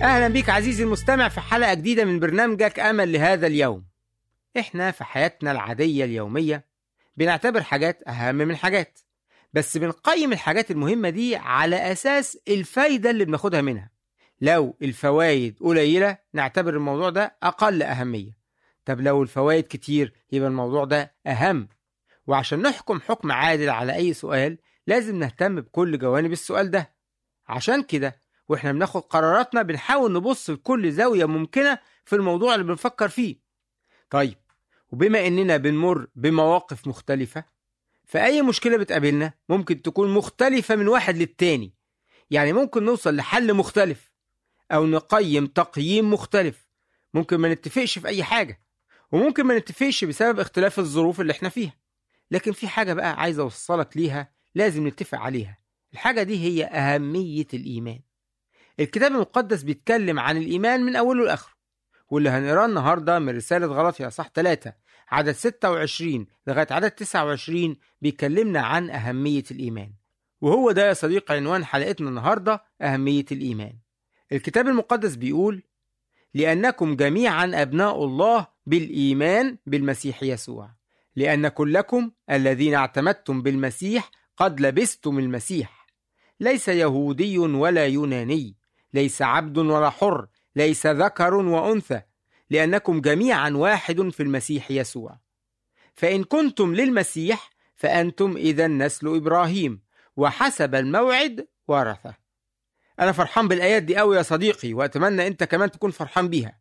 أهلا بيك عزيزي المستمع في حلقة جديدة من برنامجك أمل لهذا اليوم إحنا في حياتنا العادية اليومية بنعتبر حاجات أهم من حاجات بس بنقيم الحاجات المهمة دي على أساس الفايدة اللي بناخدها منها لو الفوائد قليلة نعتبر الموضوع ده أقل أهمية طب لو الفوائد كتير يبقى الموضوع ده أهم وعشان نحكم حكم عادل على أي سؤال لازم نهتم بكل جوانب السؤال ده عشان كده واحنا بناخد قراراتنا بنحاول نبص لكل زاوية ممكنة في الموضوع اللي بنفكر فيه طيب وبما اننا بنمر بمواقف مختلفة فأي مشكلة بتقابلنا ممكن تكون مختلفة من واحد للتاني يعني ممكن نوصل لحل مختلف أو نقيم تقييم مختلف ممكن ما نتفقش في أي حاجة وممكن ما نتفقش بسبب اختلاف الظروف اللي احنا فيها لكن في حاجة بقى عايز أوصلك ليها لازم نتفق عليها الحاجة دي هي أهمية الإيمان الكتاب المقدس بيتكلم عن الإيمان من أوله لآخره واللي هنقراه النهاردة من رسالة غلطية صح 3 عدد 26 لغاية عدد 29 بيكلمنا عن أهمية الإيمان وهو ده يا صديق عنوان حلقتنا النهاردة أهمية الإيمان الكتاب المقدس بيقول لأنكم جميعا أبناء الله بالإيمان بالمسيح يسوع لأن كلكم الذين اعتمدتم بالمسيح قد لبستم المسيح ليس يهودي ولا يوناني ليس عبد ولا حر ليس ذكر وانثى لانكم جميعا واحد في المسيح يسوع فان كنتم للمسيح فانتم اذا نسل ابراهيم وحسب الموعد ورثه انا فرحان بالايات دي قوي يا صديقي واتمنى انت كمان تكون فرحان بيها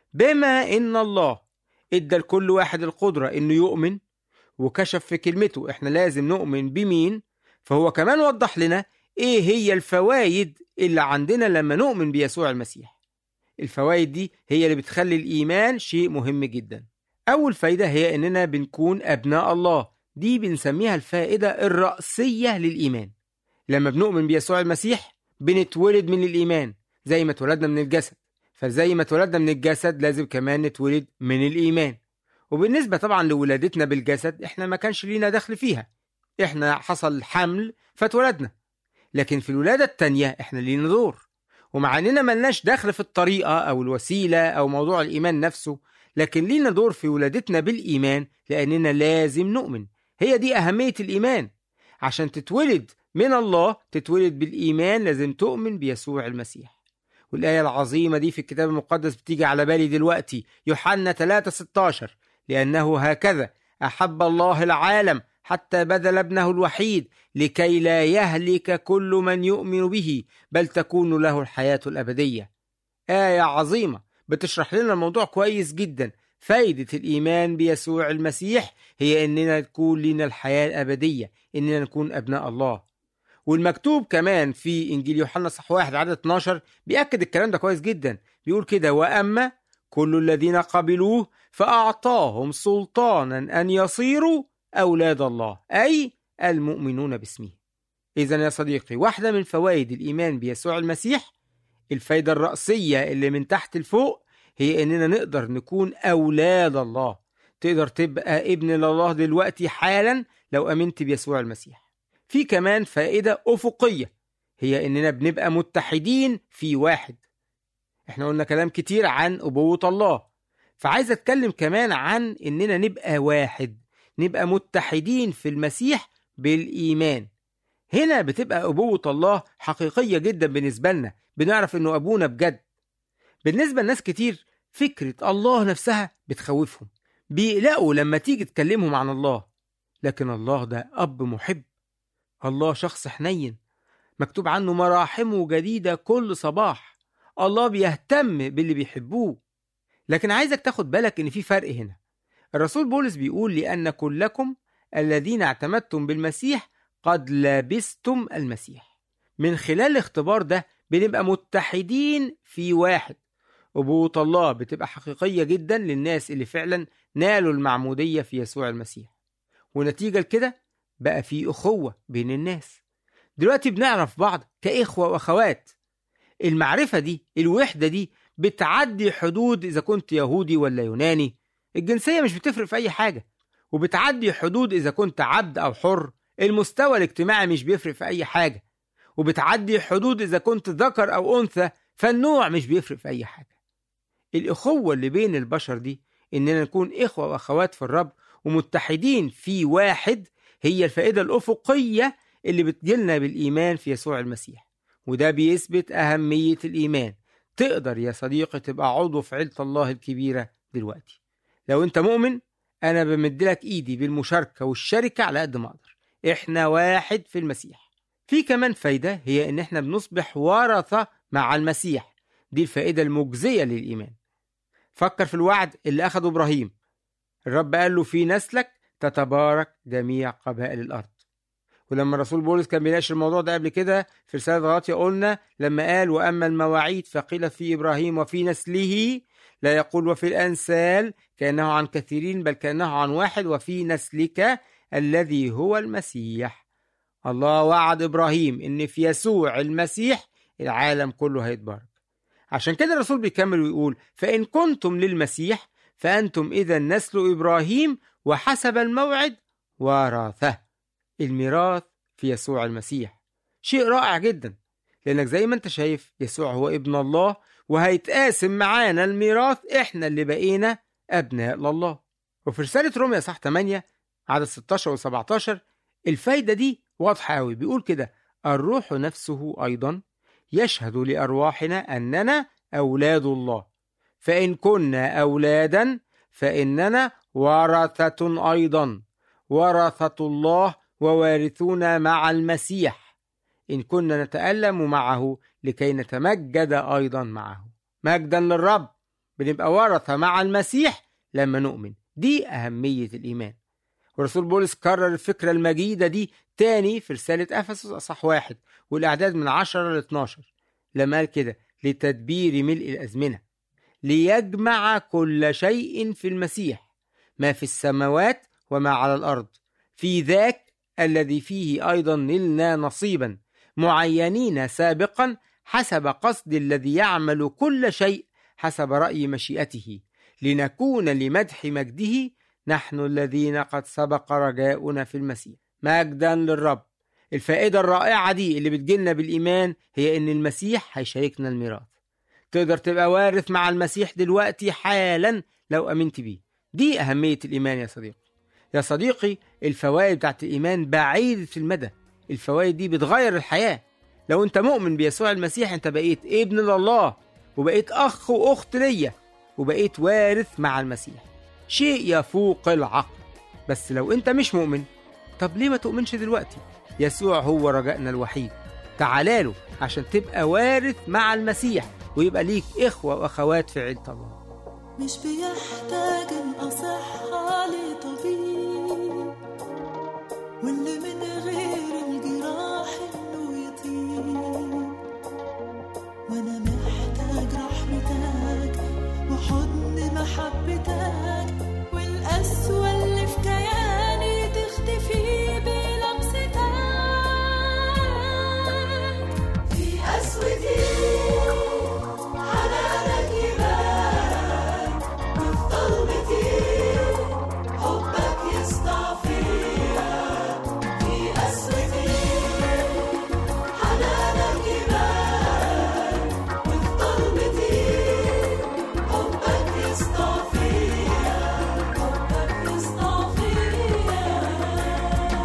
بما ان الله ادى لكل واحد القدره انه يؤمن وكشف في كلمته احنا لازم نؤمن بمين فهو كمان وضح لنا ايه هي الفوائد اللي عندنا لما نؤمن بيسوع المسيح الفوائد دي هي اللي بتخلي الايمان شيء مهم جدا اول فايده هي اننا بنكون ابناء الله دي بنسميها الفائده الرئيسيه للايمان لما بنؤمن بيسوع المسيح بنتولد من الايمان زي ما اتولدنا من الجسد فزي ما اتولدنا من الجسد لازم كمان نتولد من الايمان وبالنسبه طبعا لولادتنا بالجسد احنا ما كانش لينا دخل فيها احنا حصل حمل فاتولدنا لكن في الولادة التانية احنا لينا دور ومع اننا ملناش دخل في الطريقة او الوسيلة او موضوع الايمان نفسه لكن لينا دور في ولادتنا بالايمان لاننا لازم نؤمن هي دي اهمية الايمان عشان تتولد من الله تتولد بالايمان لازم تؤمن بيسوع المسيح والآية العظيمة دي في الكتاب المقدس بتيجي على بالي دلوقتي يوحنا 3 16 لأنه هكذا أحب الله العالم حتى بذل ابنه الوحيد لكي لا يهلك كل من يؤمن به بل تكون له الحياة الأبدية آية عظيمة بتشرح لنا الموضوع كويس جدا فايدة الإيمان بيسوع المسيح هي إننا تكون لنا الحياة الأبدية إننا نكون أبناء الله والمكتوب كمان في إنجيل يوحنا صح واحد عدد 12 بيأكد الكلام ده كويس جدا بيقول كده وأما كل الذين قبلوه فأعطاهم سلطانا أن يصيروا أولاد الله أي المؤمنون باسمه إذا يا صديقي واحدة من فوائد الإيمان بيسوع المسيح الفايدة الرئيسية اللي من تحت لفوق هي إننا نقدر نكون أولاد الله تقدر تبقى ابن لله دلوقتي حالا لو أمنت بيسوع المسيح في كمان فائدة أفقية هي إننا بنبقى متحدين في واحد احنا قلنا كلام كتير عن أبوة الله فعايز أتكلم كمان عن إننا نبقى واحد نبقى متحدين في المسيح بالإيمان هنا بتبقى أبوة الله حقيقية جدا بالنسبة لنا بنعرف إنه أبونا بجد بالنسبة لناس كتير فكرة الله نفسها بتخوفهم بيقلقوا لما تيجي تكلمهم عن الله لكن الله ده أب محب الله شخص حنين مكتوب عنه مراحمه جديدة كل صباح الله بيهتم باللي بيحبوه لكن عايزك تاخد بالك إن في فرق هنا الرسول بولس بيقول لأن كلكم الذين اعتمدتم بالمسيح قد لبستم المسيح من خلال الاختبار ده بنبقى متحدين في واحد أبوة الله بتبقى حقيقية جدا للناس اللي فعلا نالوا المعمودية في يسوع المسيح ونتيجة لكده بقى في أخوة بين الناس دلوقتي بنعرف بعض كإخوة وأخوات المعرفة دي الوحدة دي بتعدي حدود إذا كنت يهودي ولا يوناني الجنسية مش بتفرق في أي حاجة وبتعدي حدود إذا كنت عبد أو حر المستوى الاجتماعي مش بيفرق في أي حاجة وبتعدي حدود إذا كنت ذكر أو أنثى فالنوع مش بيفرق في أي حاجة الأخوة اللي بين البشر دي إننا نكون إخوة وأخوات في الرب ومتحدين في واحد هي الفائدة الأفقية اللي بتجيلنا بالإيمان في يسوع المسيح وده بيثبت أهمية الإيمان تقدر يا صديقي تبقى عضو في عيلة الله الكبيرة دلوقتي لو أنت مؤمن أنا بمدلك إيدي بالمشاركة والشركة على قد ما أقدر إحنا واحد في المسيح في كمان فايدة هي إن إحنا بنصبح ورثة مع المسيح دي الفائدة المجزية للإيمان فكر في الوعد اللي أخده إبراهيم الرب قال له في نسلك تتبارك جميع قبائل الأرض ولما الرسول بولس كان بيناقش الموضوع ده قبل كده في رسالة غلاطيا قلنا لما قال وأما المواعيد فقيل في إبراهيم وفي نسله لا يقول وفي الأنسال كأنه عن كثيرين بل كأنه عن واحد وفي نسلك الذي هو المسيح الله وعد إبراهيم إن في يسوع المسيح العالم كله هيتبارك عشان كده الرسول بيكمل ويقول فإن كنتم للمسيح فأنتم إذا نسل إبراهيم وحسب الموعد ورثه الميراث في يسوع المسيح شيء رائع جدا لأنك زي ما أنت شايف يسوع هو ابن الله وهيتقاسم معانا الميراث إحنا اللي بقينا أبناء لله وفي رسالة روميا صح 8 عدد 16 و 17 الفايدة دي واضحة أوي بيقول كده الروح نفسه أيضا يشهد لأرواحنا أننا أولاد الله فإن كنا أولادا فإننا ورثة أيضا ورثة الله ووارثون مع المسيح إن كنا نتألم معه لكي نتمجد أيضا معه مجدا للرب بنبقى ورثة مع المسيح لما نؤمن دي أهمية الإيمان ورسول بولس كرر الفكرة المجيدة دي تاني في رسالة أفسس أصح واحد والأعداد من 10 ل 12 لما قال كده لتدبير ملء الأزمنة ليجمع كل شيء في المسيح ما في السماوات وما على الأرض في ذاك الذي فيه أيضا نلنا نصيبا معينين سابقا حسب قصد الذي يعمل كل شيء حسب رأي مشيئته لنكون لمدح مجده نحن الذين قد سبق رجاؤنا في المسيح مجدا للرب الفائدة الرائعة دي اللي بتجيلنا بالإيمان هي إن المسيح هيشاركنا الميراث تقدر تبقى وارث مع المسيح دلوقتي حالا لو أمنت بيه دي أهمية الإيمان يا صديقي يا صديقي الفوائد بتاعت الإيمان بعيدة المدى الفوائد دي بتغير الحياة لو أنت مؤمن بيسوع المسيح أنت بقيت ابن لله وبقيت أخ وأخت ليا وبقيت وارث مع المسيح شيء يفوق العقل بس لو أنت مش مؤمن طب ليه ما تؤمنش دلوقتي يسوع هو رجائنا الوحيد تعالى عشان تبقى وارث مع المسيح ويبقى ليك إخوة وأخوات في عيلة الله مش بيحتاج الأصحى لطبيب واللي من غير الجراح إنه يطيب وأنا محتاج رحمتك وحضن محبتك والقسوة اللي في كياني تختفي بلمستك في قسوتي حنانك يبان وفي ضلمتي حبك يسطع فيا في قسوتي حنانك يبان وفي ضلمتي حبك يسطع فيا حبك يسطع فيا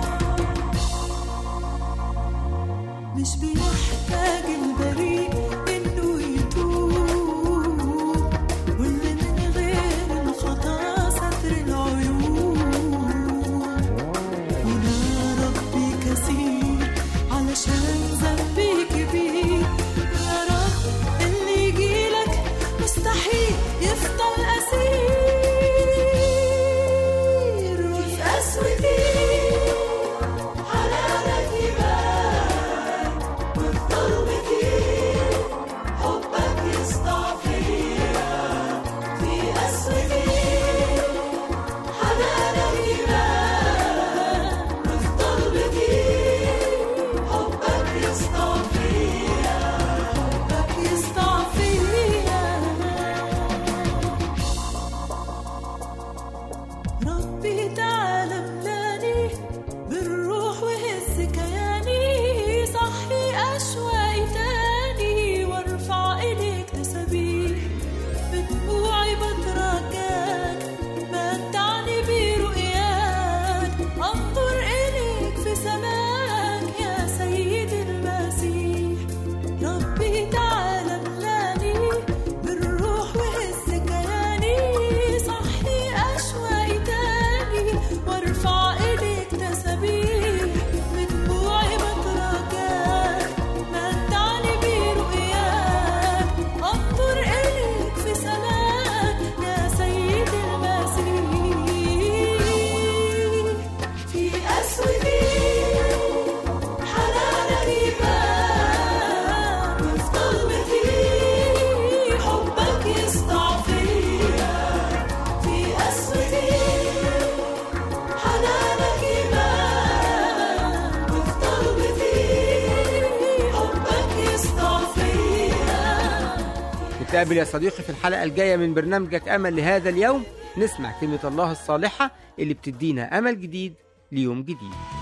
نتقابل يا صديقي في الحلقة الجاية من برنامجك أمل لهذا اليوم نسمع كلمة الله الصالحة اللي بتدينا أمل جديد ليوم جديد